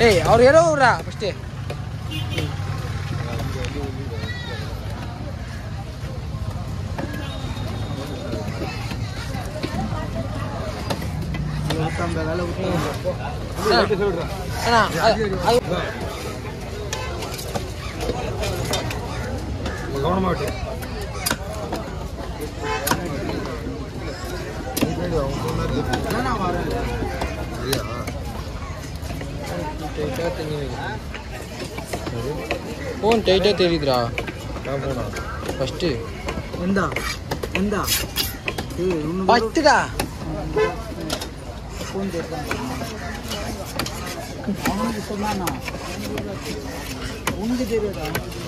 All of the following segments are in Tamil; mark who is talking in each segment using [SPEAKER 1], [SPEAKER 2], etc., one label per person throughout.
[SPEAKER 1] ஏய் அவர் ஏதோ விட்றா ஃபஸ்ட்டு அண்ணா அது அது
[SPEAKER 2] கவனமா விட்டு
[SPEAKER 1] டைட்டாக தெரியுது ஃபோன் டைட்டாக தெரியுதுடா ஃபஸ்ட்டு
[SPEAKER 3] எந்தா எந்தா ஏய் ஒன்று
[SPEAKER 1] ஃபஸ்ட்டுடா
[SPEAKER 3] ஃபோன் கேட்குறான் அவனுக்கு சொன்னானா உனக்கு தெரியாதா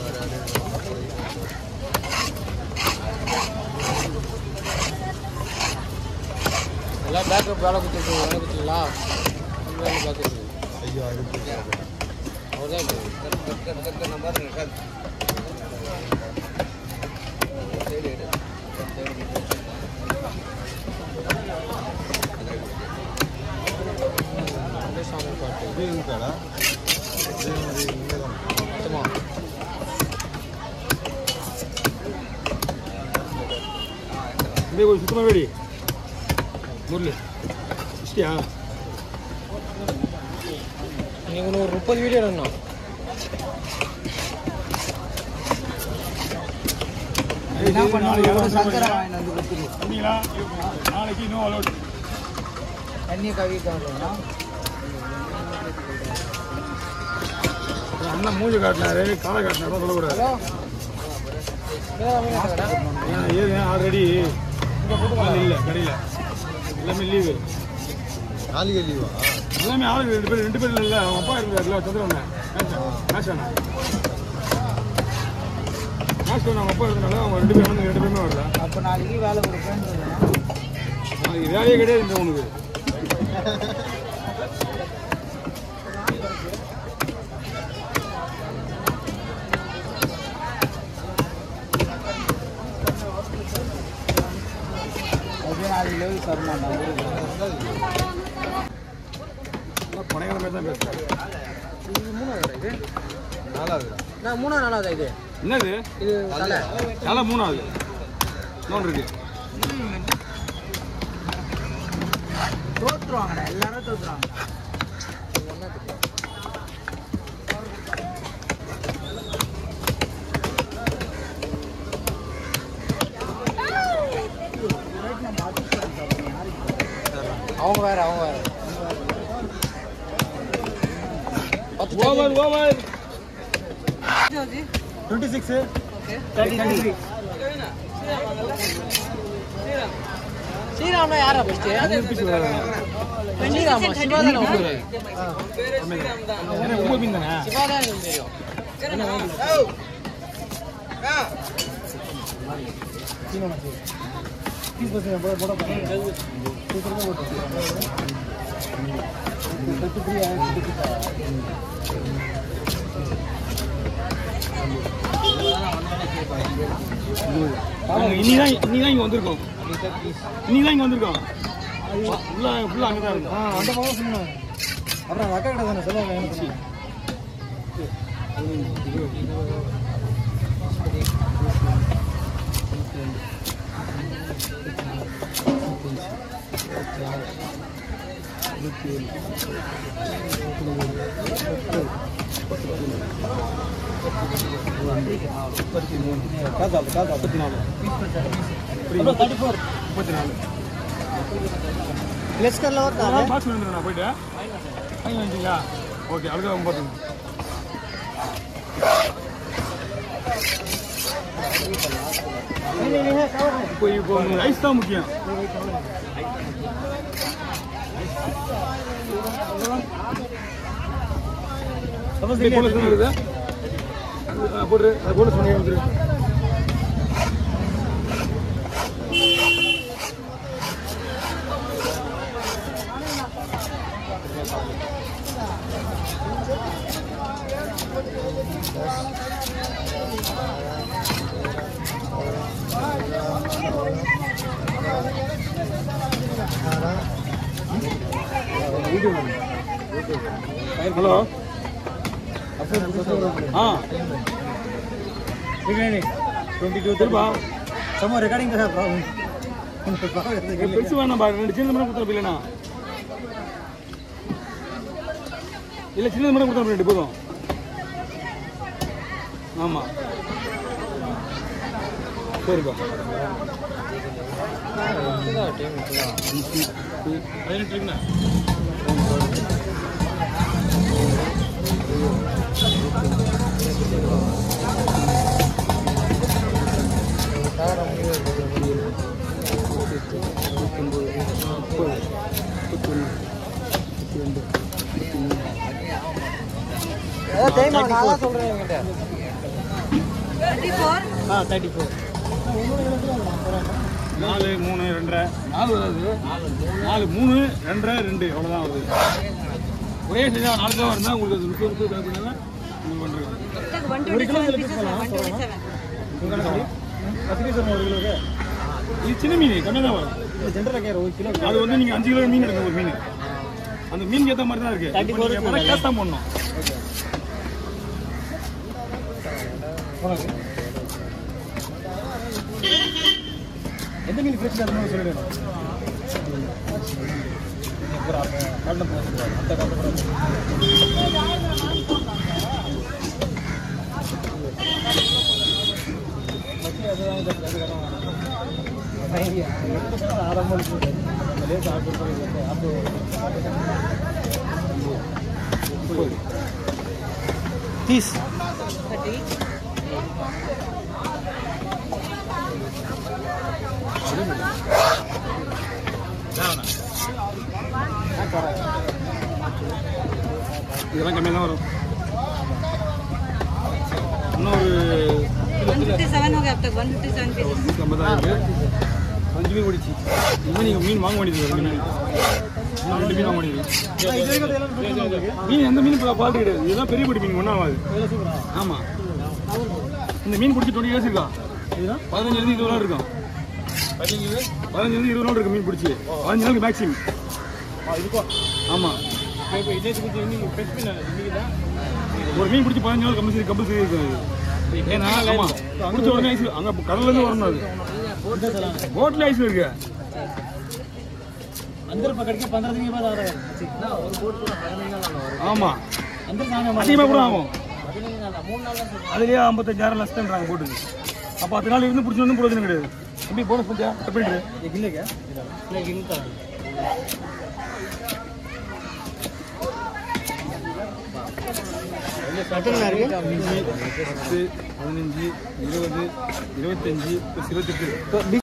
[SPEAKER 1] எல்லாம் பேக்கப் வேலை கொடுத்துருக்கு வேலை கொடுத்துருங்களா வேலை பார்க்குறது அவ்வளோதான் சாமி பாட்டு சுத்தமா
[SPEAKER 2] அப்படியே கொஞ்சம் சுத்தமாக வேடி முரளி இஷ்டியா
[SPEAKER 1] நீங்கள் இன்னும் ஒரு முப்பது வீடியோ எடுக்கணும்
[SPEAKER 3] என்ன பண்ணுவாங்க எவ்வளோ சக்கரை வாங்கிட்டு வந்து கொடுத்துரு
[SPEAKER 2] சொன்னீங்களா நாளைக்கு இன்னும் அலோட்
[SPEAKER 3] தண்ணியை கவி காட்டுறா
[SPEAKER 2] அண்ணன் மூஞ்சி காட்டினாரு காலை காட்டினாரு சொல்லக்கூடாது
[SPEAKER 1] ஹலோ
[SPEAKER 2] ஏன் ஏது ஆல்ரெடி இல்லை கடையில் எல்லாமே லீவு
[SPEAKER 4] நாளைக்கு லீவா
[SPEAKER 2] எல்லாமே ஆளுங்க ரெண்டு பேர் ரெண்டு பேர் இல்லை அவங்க அப்பா இருந்தார்ல சந்திரவண்ணன் மேட்ச் அண்ணா மேட்ச் அவங்க அப்பா இருந்தனால அவங்க ரெண்டு பேரும் வந்து ரெண்டு பேருமே வரல
[SPEAKER 3] அப்போ நாளைக்கு வேலை கொடுப்பேன்னு சொல்லுவேன்
[SPEAKER 2] நாளைக்கு வேலையே கிடையாது இந்த உனக்கு
[SPEAKER 3] அப்படியே நாளைக்கு லெவல் தரமாட்டாங்க
[SPEAKER 2] கொடைக்கான மாதிரி தான் பேசுகிறேன்
[SPEAKER 1] இது மூணாவது இது
[SPEAKER 4] நாலாவது
[SPEAKER 1] நான் மூணாவது நாலாவது இது
[SPEAKER 2] என்னது
[SPEAKER 1] இது தலை
[SPEAKER 2] நல்லா மூணாவது இன்னொன்று இருக்கு
[SPEAKER 3] தோத்துருவாங்கடா எல்லாரும் தோத்துருவாங்க
[SPEAKER 1] அவங்க வேற அவங்க வேற பத்து
[SPEAKER 2] ஓவர் ஓவர் டுவெண்ட்டி சிக்ஸு
[SPEAKER 1] ஸ்ரீராம்னா யாரா ஃபஸ்ட்டு ஸ்ரீராமா சிவா தானே உங்களுக்கு
[SPEAKER 2] ஒம்பது மீன் தானே
[SPEAKER 1] சிவா தான் எனக்கு தெரியும்
[SPEAKER 2] இன்னிதான் இன்னிதான் இங்கே வந்திருக்கோம் இன்னிதான் இங்கே வந்திருக்கோம் ஃபுல்லாக ஃபுல்லாக அங்கே தான் இருக்கும்
[SPEAKER 3] அந்த மாதிரி சொன்னாங்க அப்புறம் அக்கா கிட்ட தானே சொல்லுவாங்க எனக்கு காத்தாப்பு காத்தாப்பு
[SPEAKER 2] முப்பத்தி நாலு
[SPEAKER 3] தேர்ட்டி ஃபோர்
[SPEAKER 2] முப்பத்தி நாலு
[SPEAKER 3] லெஸ் கரில் வரதா
[SPEAKER 2] பாக்ஸ் வந்துடுறேன் நான் போயிட்டு வாங்கி வந்துட்டீங்களா ஓகே அதுக்காக ஒம்பது இப்போ இப்போ உங்களுக்கு ஐஸ் தான் முக்கியம் அப்படியே போல சொல்லுது போட்டு அது போல சொன்னீங்க வந்துரு ஹலோ ஆ
[SPEAKER 3] டுவெண்ட்டி டூ
[SPEAKER 2] திருப்பா
[SPEAKER 3] சும்மா ரெக்கார்டிங் தான் ப்ராப்ளம்
[SPEAKER 2] பெருசு வேணாம் பா ரெண்டு சின்னது மட்டும் கொடுத்தா இல்லைண்ணா இல்லை சின்னது மட்டும் கொடுத்தா ரெண்டு போதும் ஆமாம் சரிப்பா பதினெட்டு இருக்குண்ணா
[SPEAKER 3] நான் தான் சொல்றேன் என்கிட்ட ஆ தேர்ட்டி ஃபோர்
[SPEAKER 2] நாலு மூணு ரெண்டரை நாலு வராது நாலு மூணு ரெண்டரை ரெண்டு அவ்வளோதான் வருது ஒரே சரியா நாலு தான் வருதா உங்களுக்கு அது முப்பது முப்பது கணக்கு பண்ணா நீங்கள் பண்ணுறீங்க
[SPEAKER 5] ஒரு கிலோ
[SPEAKER 2] பத்து பீஸ் ஒரு கிலோக்கு இது சின்ன மீன் கம்மியாக தான் வரும்
[SPEAKER 3] ஜென்ரல் கேர் ஒரு கிலோ
[SPEAKER 2] அது வந்து நீங்கள் அஞ்சு கிலோ மீன் எடுங்க ஒரு மீன் அந்த மீனுக்கு ஏற்ற மாதிரி தான் இருக்கு இப்போ நீங்கள் பண்ண கேஸ் தான் பண்ணணும்
[SPEAKER 3] எந்த மீன் ஃப்ரெஷ் தரணும் சொல்லிடுங்க கடலை போகிறது அந்த கடலை तीस
[SPEAKER 2] இதெல்லாம் கம்மியாக தான் வரும் இன்னும் ஒரு
[SPEAKER 5] वन फिफ्टी सेवन हो गया अब तक वन फिफ्टी सेवन पीसेस
[SPEAKER 2] நூற்றி ஐம்பதாயிரம் இருக்கு அஞ்சு மீன் ஓடிச்சு இனிமேல் நீங்கள் மீன் வாங்க வேண்டியது ஒரு மீன் இன்னும் ரெண்டு மீன் வாங்க வேண்டியது மீன் எந்த மீன் குவாலிட்டி கிடையாது இதெல்லாம் பெரிய படி மீன் ஒன்றும் ஆகாது ஆமாம் இந்த மீன் பிடிச்சி டுவெண்ட்டி இயர்ஸ் இருக்கா பதினஞ்சுலேருந்து இருபது நாள் இருக்கும் பதினஞ்சுலேருந்து இருபது நாள் இருக்கு மீன் பிடிச்சி பதினஞ்சு நாளுக்கு மேக்ஸிமம் ஆமாம் ஒரு மீன் பிடிச்சி பதினஞ்சு நாள் கம்பல்சரி கம்பல்சரி இருக்கும் அது ஏன்னா ஆமாம் பிடிச்ச உடனே ஐஸ் அங்கே கடல்லேருந்து வரணும் அது போட்டில் ஐஸ் இருக்கு
[SPEAKER 3] अंदर पकड़ के पंद्रह दिन के बाद आ रहा है ना और बोट पूरा पकड़ने का ना
[SPEAKER 2] ஆமாம்
[SPEAKER 3] अंदर जाने
[SPEAKER 2] அதிகமாக கூட ஆகும்
[SPEAKER 3] மூணு நாள் தான்
[SPEAKER 2] அதுலேயே ஐம்பத்தஞ்சாயிரம் லட்சம்ன்றாங்க போட்டுக்கு அப்போ பத்து நாள் இருந்து பிடிச்சி வந்து பிரயோஜனம் கிடையாது எப்படி போனஸ் பஞ்சா எப்படி
[SPEAKER 3] ये गिले क्या नहीं गिनता
[SPEAKER 2] பத்து பதினஞ்சு இருபது இருபத்தஞ்சு இருபத்தெட்டு